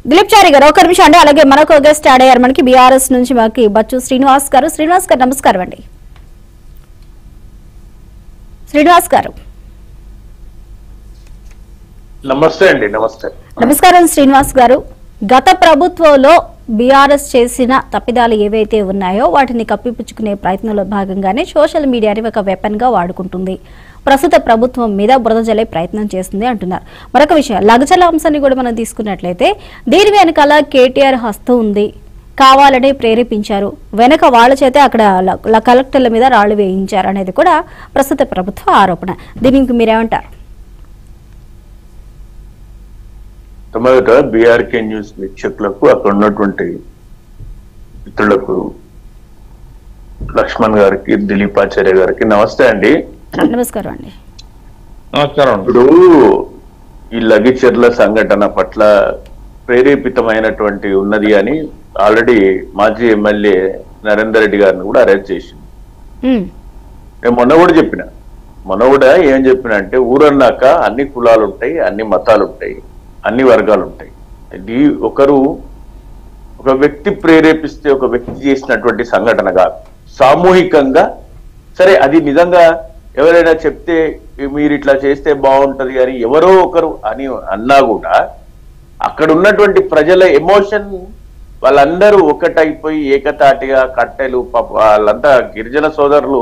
దిలీప్ చారి గారు ఒక నిమిషం అండి అలాగే మరొక గెస్ట్ యాడ్ అయ్యారు మనకి బీఆర్ఎస్ నుంచి మనకి బచ్చు శ్రీనివాస్ గారు శ్రీనివాస్ గారు నమస్కారం అండి శ్రీనివాస్ గారు నమస్తే అండి నమస్తే నమస్కారం శ్రీనివాస్ గారు గత ప్రభుత్వంలో బీఆర్ఎస్ చేసిన తప్పిదాలు ఏవైతే ఉన్నాయో వాటిని కప్పిపుచ్చుకునే ప్రయత్నంలో భాగంగానే సోషల్ మీడియాని ఒక వెపన్ గా వాడుకుంటుంది ప్రస్తుత ప్రభుత్వం మీద బురద జల్లే ప్రయత్నం చేస్తుంది అంటున్నారు మరొక విషయం లగచల అంశాన్ని కూడా మనం తీసుకున్నట్లయితే దీని వెనకాల కేటీఆర్ హస్తం ఉంది కావాలనే ప్రేరేపించారు వెనక వాళ్ళ చేతే అక్కడ ల- ల- కలెక్టర్ల మీద రాళ్లు వేయించారు అనేది కూడా ప్రస్తుత ప్రభుత్వ ఆరోపణ దీనికి మీరేమంటారు మొట్టమొదట బీఆర్కే న్యూస్ వీక్షకులకు అక్కడ ఉన్నటువంటి మిత్రులకు లక్ష్మణ్ గారికి దిలీప్ ఆచార్య గారికి నమస్తే అండి నమస్కారం అండి నమస్కారం ఇప్పుడు ఈ లగిచెర్ల సంఘటన పట్ల ప్రేరేపితమైనటువంటి ఉన్నది అని ఆల్రెడీ మాజీ ఎమ్మెల్యే నరేందర్ రెడ్డి గారిని కూడా అరెస్ట్ చేసింది ఉమ్, నేను మొన్న కూడా చెప్పిన మొన్న కూడా ఏం చెప్పిన అంటే ఊరన్నాక అన్ని కులాలు ఉంటాయి అన్ని మతాలు ఉంటాయి అన్ని వర్గాలు ఉంటాయి ఇది ఒకరు ఒక వ్యక్తి ప్రేరేపిస్తే ఒక వ్యక్తి చేసినటువంటి సంఘటన కాదు సామూహికంగా సరే అది నిజంగా ఎవరైనా చెప్తే మీరు ఇట్లా చేస్తే బాగుంటది అని ఎవరో ఒకరు అని అన్నా కూడా అక్కడ ఉన్నటువంటి ప్రజల ఎమోషన్ వాళ్ళందరూ ఒకటైపోయి ఏకతాటిగా కట్టెలు పాప వాళ్ళంతా గిరిజన సోదరులు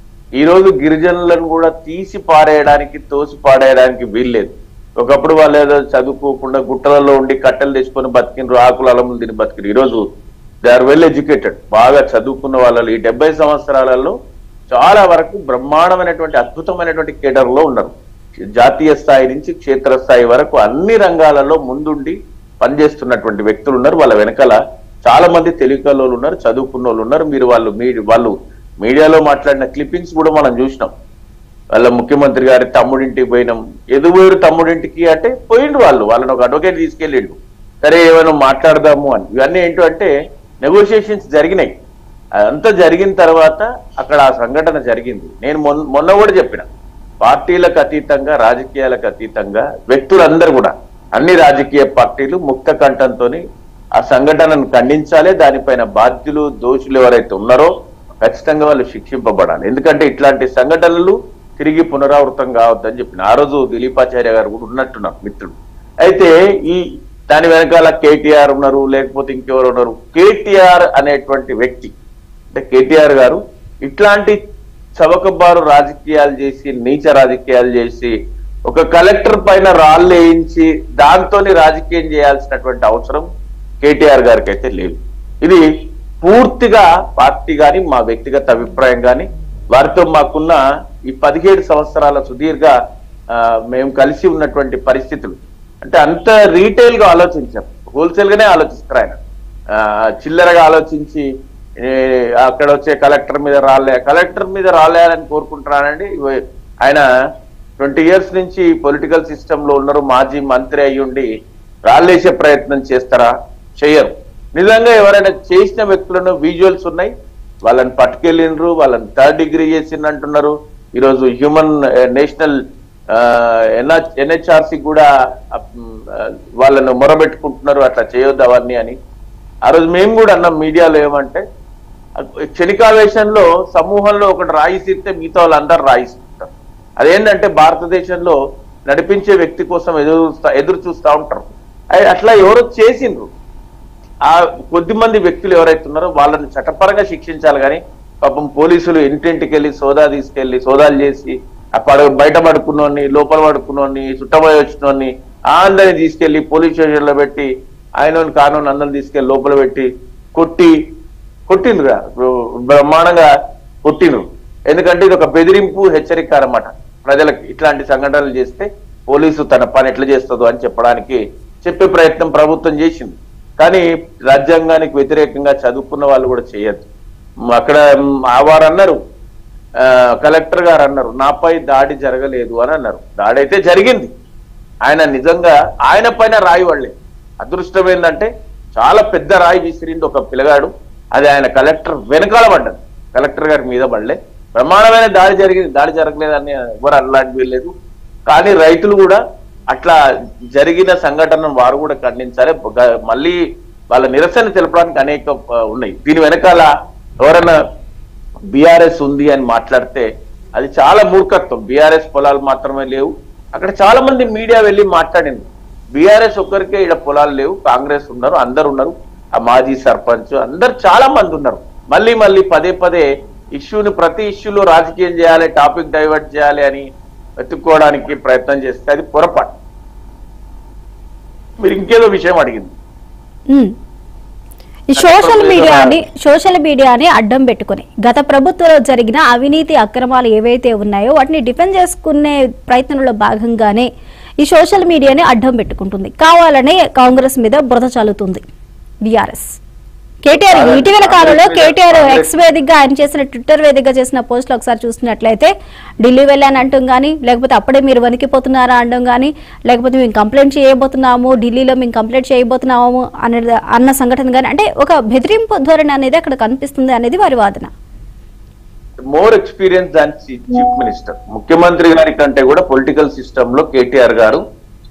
ఈ రోజు గిరిజనులను కూడా తీసి పారేయడానికి తోసి పాడేయడానికి వీల్లేదు ఒకప్పుడు వాళ్ళు ఏదో చదువుకోకుండా గుట్టలలో ఉండి కట్టెలు తెచ్చుకొని బతికినరు ఆకుల అలములు తిని బతికిరు ఈరోజు దే ఆర్ వెల్ ఎడ్యుకేటెడ్ బాగా చదువుకున్న వాళ్ళు ఈ డెబ్బై సంవత్సరాలలో చాలా వరకు బ్రహ్మాండమైనటువంటి అద్భుతమైనటువంటి కేడర్లో ఉన్నారు జాతీయ స్థాయి నుంచి క్షేత్ర స్థాయి వరకు అన్ని రంగాలలో ముందుండి పనిచేస్తున్నటువంటి వ్యక్తులు ఉన్నారు వాళ్ళ వెనకాల చాలా మంది తెలివికల్లో ఉన్నారు చదువుకున్న వాళ్ళు ఉన్నారు మీరు వాళ్ళు మీ వాళ్ళు మీడియాలో మాట్లాడిన క్లిప్పింగ్స్ కూడా మనం చూసినాం వాళ్ళ ముఖ్యమంత్రి గారి తమ్ముడింటికి పోయినాం ఎదుగురు తమ్ముడింటికి అంటే పోయిండు వాళ్ళు వాళ్ళని ఒక అడ్వకేట్ తీసుకెళ్ళిండు సరే ఏమైనా మాట్లాడదాము అని ఇవన్నీ ఏంటో అంటే నెగోషియేషన్స్ జరిగినాయి అదంతా జరిగిన తర్వాత అక్కడ ఆ సంఘటన జరిగింది నేను మొన్న మొన్న కూడా చెప్పిన పార్టీలకు అతీతంగా రాజకీయాలకు అతీతంగా వ్యక్తులందరూ కూడా అన్ని రాజకీయ పార్టీలు ముక్త కంఠంతోని ఆ సంఘటనను ఖండించాలి దానిపైన బాధ్యులు దోషులు ఎవరైతే ఉన్నారో ఖచ్చితంగా వాళ్ళు శిక్షింపబడాలి ఎందుకంటే ఇట్లాంటి సంఘటనలు తిరిగి పునరావృతం కావద్దని చెప్పిన ఆ రోజు దిలీపాచార్య గారు కూడా ఉన్నట్టున్నారు మిత్రుడు అయితే ఈ దాని వెనకాల కేటీఆర్ ఉన్నారు లేకపోతే ఇంకెవరు ఉన్నారు కేటీఆర్ అనేటువంటి వ్యక్తి అంటే కేటీఆర్ గారు ఇట్లాంటి చవకబారు రాజకీయాలు చేసి నీచ రాజకీయాలు చేసి ఒక కలెక్టర్ పైన రాళ్ళు వేయించి దాంతోని రాజకీయం చేయాల్సినటువంటి అవసరం కేటీఆర్ గారికి అయితే లేదు ఇది పూర్తిగా పార్టీ గాని మా వ్యక్తిగత అభిప్రాయం గాని వారితో మాకున్న ఈ పదిహేడు సంవత్సరాల సుదీర్ఘ ఆ, మేము కలిసి ఉన్నటువంటి పరిస్థితులు అంటే అంత రీటైల్ గా ఆలోచించాం హోల్సేల్ గానే ఆలోచిస్తారు ఆయన ఆ, చిల్లరగా ఆలోచించి ఏ, అక్కడ వచ్చే కలెక్టర్ మీద రాలే కలెక్టర్ మీద రాలేయాలని కోరుకుంటున్నానండి ఇవ- ఆయన ట్వంటీ ఇయర్స్ నుంచి పొలిటికల్ సిస్టమ్ లో ఉన్నారు మాజీ మంత్రి అయ్యుండి రాళ్ళేసే ప్రయత్నం చేస్తారా చెయ్యరు నిజంగా ఎవరైనా చేసిన వ్యక్తులను విజువల్స్ ఉన్నాయి వాళ్ళని పట్టుకెళ్ళిండ్రు వాళ్ళని థర్డ్ డిగ్రీ చేసిండ్రు అంటున్నారు ఈరోజు హ్యూమన్ నేషనల్ ఎన్హెచ్ఆర్సి కూడా ఆ, వాళ్ళను మొరబెట్టుకుంటున్నారు అట్లా చేయొద్దు అవన్నీ అని ఆ రోజు మేము కూడా అన్నాం మీడియాలో ఏమంటే క్షణికావేశంలో సమూహంలో ఒకటి రాయిసిస్తే మిగతా వాళ్ళందరూ రాయిస్తుంటారు అదేంటంటే భారతదేశంలో నడిపించే వ్యక్తి కోసం ఎదురు చూస్తా ఎదురు చూస్తా ఉంటారు అయ్ అట్లా ఎవరో చేసిండ్రు ఆ కొద్ది మంది వ్యక్తులు ఎవరైతే ఉన్నారో వాళ్ళని చట్టపరంగా శిక్షించాలి కానీ పాపం పోలీసులు ఇంటింటికి వెళ్ళి సోదా తీసుకెళ్లి సోదాలు చేసి ఆ పడ బయట పడుకున్నోని లోపల పడుకున్నోని చుట్టబోయి వచ్చినోని ఆ అందరిని తీసుకెళ్లి పోలీస్ స్టేషన్ లో పెట్టి ఆయన కానూన్ అందరిని తీసుకెళ్లి లోపల పెట్టి కొట్టి కొట్టిండ్రుగా బ్రహ్మాండంగా కొట్టిండ్రు ఎందుకంటే ఇది ఒక బెదిరింపు హెచ్చరిక అన్నమాట ప్రజలకు ఇట్లాంటి సంఘటనలు చేస్తే పోలీసు తన పని ఎట్లా చేస్తుందో అని చెప్పడానికి చెప్పే ప్రయత్నం ప్రభుత్వం చేసింది కానీ రాజ్యాంగానికి వ్యతిరేకంగా చదువుకున్న వాళ్ళు కూడా చేయొద్దు మ్, అక్కడ మ్, ఆ వారు అన్నారు ఆ, కలెక్టర్ గారు అన్నారు నాపై దాడి జరగలేదు అని అన్నారు దాడి అయితే జరిగింది ఆయన నిజంగా ఆయన పైన రాయి వాళ్ళే అదృష్టం ఏంటంటే చాలా పెద్ద రాయి విసిరింది ఒక పిల్లగాడు అది ఆయన కలెక్టర్ వెనకాల పడ్డది కలెక్టర్ గారి మీద పడలే ప్రమాణమైన దాడి జరిగింది దాడి జరగలేదని ఎవరు అనలాంటి వీల్లేదు కానీ రైతులు కూడా అట్లా జరిగిన సంఘటనను వారు కూడా ఖండించాలి గ- మళ్ళీ వాళ్ళ నిరసన తెలపడానికి అనేక ఆ, ఉన్నాయి దీని వెనకాల ఎవరైనా బీఆర్ఎస్ ఉంది అని మాట్లాడితే అది చాలా మూర్ఖత్వం బీఆర్ఎస్ పొలాలు మాత్రమే లేవు అక్కడ చాలా మంది మీడియా వెళ్ళి మాట్లాడింది బీఆర్ఎస్ ఒక్కరికే ఇక్కడ పొలాలు లేవు కాంగ్రెస్ ఉన్నారు అందరు ఉన్నారు ఆ మాజీ సర్పంచ్ అందరు చాలా మంది ఉన్నారు మళ్ళీ మళ్ళీ పదే పదే ఇష్యూని ప్రతి ఇష్యూలో రాజకీయం చేయాలి టాపిక్ డైవర్ట్ చేయాలి అని వెతుక్కోవడానికి ప్రయత్నం చేస్తే అది పొరపాటు మీరు ఇంకేదో విషయం అడిగింది ఉమ్. ఈ సోషల్ మీడియాని సోషల్ మీడియాని అడ్డం పెట్టుకుని గత ప్రభుత్వంలో జరిగిన అవినీతి అక్రమాలు ఏవైతే ఉన్నాయో వాటిని డిఫెండ్ చేసుకునే ప్రయత్నంలో భాగంగానే ఈ సోషల్ మీడియాని అడ్డం పెట్టుకుంటుంది కావాలనే కాంగ్రెస్ మీద బురద చల్లుతుంది బీఆర్ఎస్ కేటీఆర్ కాదండి, ఇటీవల కాలంలో కాంగ్రెస్ మీద- కేటీఆర్ కాంగ్రెస్- ఎక్స్ వేదికగా ఆయన చేసిన ట్విట్టర్ వేదికగా చేసిన పోస్టులు ఒకసారి చూసినట్లయితే ఢిల్లీ వెళ్ళాను అంటాం కానీ లేకపోతే అప్పుడే మీరు వణికిపోతున్నారా అనడం కానీ లేకపోతే మేము కంప్లైంట్ చేయబోతున్నాము ఢిల్లీలో మేము కంప్లైంట్ చేయబోతున్నాము అనే అన్న సంఘటన కానీ అంటే ఒక బెదిరింపు ధోరణి అనేది అక్కడ కనిపిస్తుంది అనేది వారి వాదన more experience than chief minister ముఖ్యమంత్రి గారి కంటే కూడా పొలిటికల్ సిస్టమ్ లో కేటీఆర్ గారు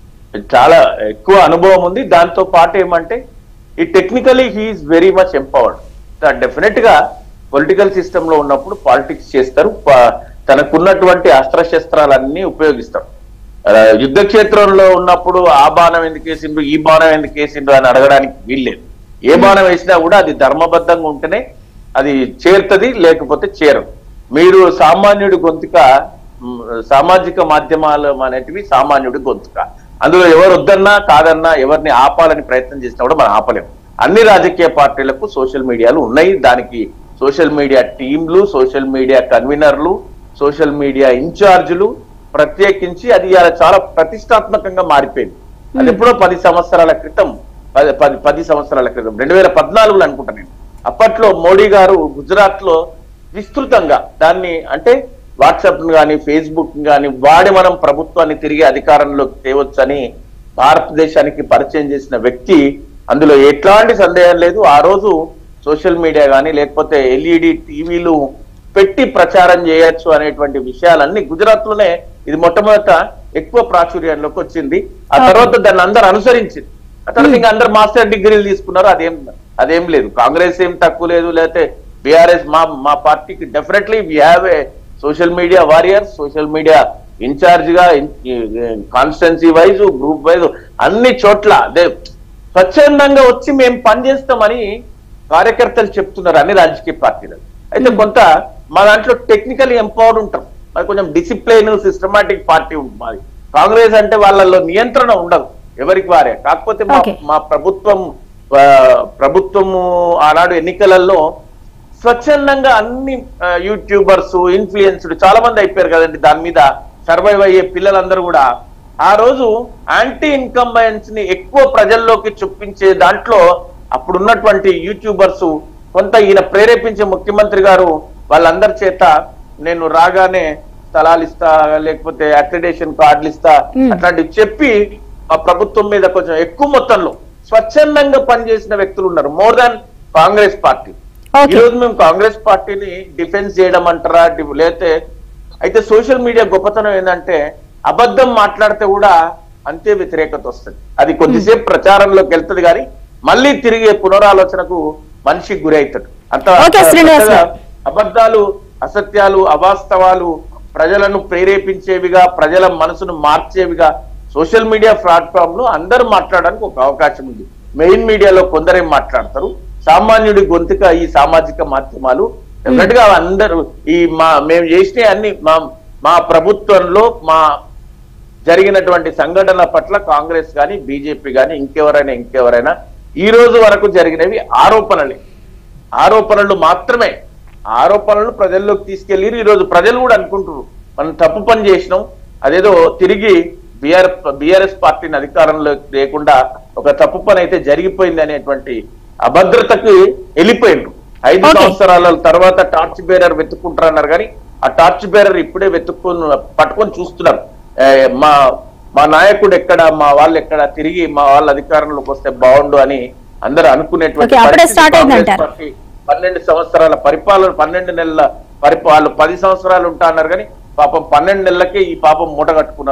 చాలా ఎక్కువ అనుభవం ఉంది దాంతో పాటు ఏమంటే ఈ technically he is very much empowered definite గా పొలిటికల్ సిస్టమ్ లో ఉన్నప్పుడు పాలిటిక్స్ చేస్తారు ప- తనకున్నటువంటి అస్త్రశస్త్రాలన్నీ ఉపయోగిస్తారు ఆ, యుద్ధ క్షేత్రంలో ఉన్నప్పుడు ఆ బాణం ఎందుకు వేసిండ్రు ఈ బాణం ఎందుకు వేసిండ్రు అని అడగడానికి వీల్లేదు ఏ బాణం వేసినా కూడా అది ధర్మబద్ధంగా ఉంటేనే అది చేరుతుంది లేకపోతే చేరదు మీరు సామాన్యుడి గొంతుక మ్, సామాజిక మాధ్యమాలు అనేటివి సామాన్యుడి గొంతుక అందులో ఎవరు వద్దన్నా కాదన్నా ఎవరిని ఆపాలని ప్రయత్నం చేసినా కూడా మనం ఆపలేము అన్ని రాజకీయ పార్టీలకు సోషల్ మీడియాలు ఉన్నాయి దానికి సోషల్ మీడియా టీంలు సోషల్ మీడియా కన్వీనర్లు సోషల్ మీడియా ఇన్ఛార్జీలు ప్రత్యేకించి అది ఇవాళ చాలా ప్రతిష్టాత్మకంగా మారిపోయింది అది ఎప్పుడో పది సంవత్సరాల క్రితం పది పది పది సంవత్సరాల క్రితం రెండు వేల పద్నాలుగులో అనుకుంటా నేను అప్పట్లో మోడీ గారు గుజరాత్ లో విస్తృతంగా దాన్ని అంటే వాట్సాప్ కానీ ఫేస్బుక్ కానీ వాడి మనం ప్రభుత్వాన్ని తిరిగి అధికారంలోకి తేవచ్చని భారతదేశానికి పరిచయం చేసిన వ్యక్తి అందులో ఎట్లాంటి సందేహం లేదు ఆ రోజు సోషల్ మీడియా కానీ లేకపోతే ఎల్ఈడి టీవీలు పెట్టి ప్రచారం చేయొచ్చు అనేటువంటి విషయాలన్నీ గుజరాత్ లోనే ఇది మొట్టమొదట ఎక్కువ ప్రాచుర్యంలోకి వచ్చింది ఆ తర్వాత దాన్ని అందరు అనుసరించింది ఆ తర్వాత ఇంకా అందరు మాస్టర్ డిగ్రీలు తీసుకున్నారు అదేం అదేం లేదు కాంగ్రెస్ ఏం తక్కువ లేదు లేకపోతే బీఆర్ఎస్ మా మా పార్టీకి definitely we have a social media warriors social media in-charge గా కాన్స్టెన్సీ వైజ్ గ్రూప్ వైజ్ అన్ని చోట్ల అదే స్వచ్ఛందంగా వచ్చి మేము పనిచేస్తామని కార్యకర్తలు చెప్తున్నారు అన్ని రాజకీయ పార్టీలు అయితే కొంత మా దాంట్లో టెక్నికల్ ఎంపవర్డ్ ఉంటాం మరి కొంచెం డిసిప్లైన్ సిస్టమాటిక్ పార్టీ ఉంటుంది మాది కాంగ్రెస్ అంటే వాళ్ళలో నియంత్రణ ఉండదు ఎవరికి వారే కాకపోతే మా Okay. మా ప్రభుత్వం ఆ, ప్రభుత్వము ఆనాడు ఎన్నికలలో స్వచ్ఛందంగా అన్ని ఆ, యూట్యూబర్స్ ఇన్ఫ్లుయెన్స్డ్ చాలా మంది అయిపోయారు కదండి దాని మీద సర్వైవ్ అయ్యే పిల్లలందరూ కూడా ఆ రోజు యాంటీ ఇన్కంబెన్స్ ని ఎక్కువ ప్రజల్లోకి చొప్పించే దాంట్లో అప్పుడున్నటువంటి యూట్యూబర్స్ కొంత ఈయన ప్రేరేపించే ముఖ్యమంత్రి గారు వాళ్ళందరి చేత నేను రాగానే స్థలాలు ఇస్తా లేకపోతే అక్రిడేషన్ కార్డులు ఇస్తా Hmm. అట్లాంటివి చెప్పి ఆ ప్రభుత్వం మీద కొంచెం ఎక్కువ మొత్తంలో స్వచ్ఛందంగా పనిచేసిన వ్యక్తులు ఉన్నారు more than Congress party Okay. ఈ రోజు మేము కాంగ్రెస్ పార్టీని డిఫెన్స్ చేయడం అంటారా డి- లేతే అయితే సోషల్ మీడియా గొప్పతనం ఏంటంటే అబద్ధం మాట్లాడితే కూడా అంతే వ్యతిరేకత వస్తుంది అది కొద్దిసేపు ప్రచారంలోకి వెళ్తుంది కానీ మళ్ళీ తిరిగి పునరాలోచనకు మనిషికి గురి అవుతాడు అంత Okay, శ్రీనివాస్ అంతగా గారు. అబద్ధాలు అసత్యాలు అవాస్తవాలు ప్రజలను ప్రేరేపించేవిగా ప్రజల మనసును మార్చేవిగా సోషల్ మీడియా ప్లాట్ఫామ్ లో అందరూ మాట్లాడడానికి ఒక అవకాశం ఉంది మెయిన్ మీడియాలో కొందరే మాట్లాడతారు సామాన్యుడి గొంతుక ఈ సామాజిక మాధ్యమాలు డెఫినెట్ గా అందరూ ఈ మా మేము చేసిన అన్ని మా మా ప్రభుత్వంలో మా జరిగినటువంటి సంఘటనల పట్ల కాంగ్రెస్ కానీ బీజేపీ కానీ ఇంకెవరైనా ఇంకెవరైనా ఈ రోజు వరకు జరిగినవి ఆరోపణలే ఆరోపణలు మాత్రమే ఆరోపణలు ప్రజల్లోకి తీసుకెళ్లి ఈ రోజు ప్రజలు కూడా అనుకుంటారు మనం తప్పు పని చేసినాం అదేదో తిరిగి బిఆర్ బిఆర్ఎస్ పార్టీని అధికారంలో లేకుండా ఒక తప్పు పని అయితే జరిగిపోయింది అనేటువంటి అభద్రతకు వెళ్ళిపోయిండ్రు ఐదు Okay. సంవత్సరాల తర్వాత టార్చ్ బేరర్ వెతుక్కుంటారన్నారు కానీ ఆ టార్చ్ బేరర్ ఇప్పుడే వెతుక్కొని పట్టుకొని చూస్తున్నారు ఏ, మా మా నాయకుడు ఎక్కడ మా వాళ్ళు ఎక్కడ తిరిగి మా వాళ్ళ అధికారంలోకి వస్తే బాగుండు అని అందరూ అనుకునేటువంటి Okay, అప్పుడే పరిస్థితి start కాంగ్రెస్ అయిందంటారు. పార్టీ పన్నెండు సంవత్సరాల పరిపాలన పన్నెండు నెలల పరిపాలన పది సంవత్సరాలు ఉంటా అన్నారు కానీ పాపం పన్నెండు నెలలకే ఈ పాపం మూట కట్టుకున్నారు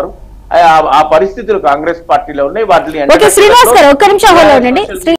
ఆ- ఆ పరిస్థితులు కాంగ్రెస్ పార్టీలో ఉన్నాయి వాటిని ఓకే శ్రీనివాస్ గారు ఒక్క నిమిషం హోల్డ్ ఉండండి శ్రీ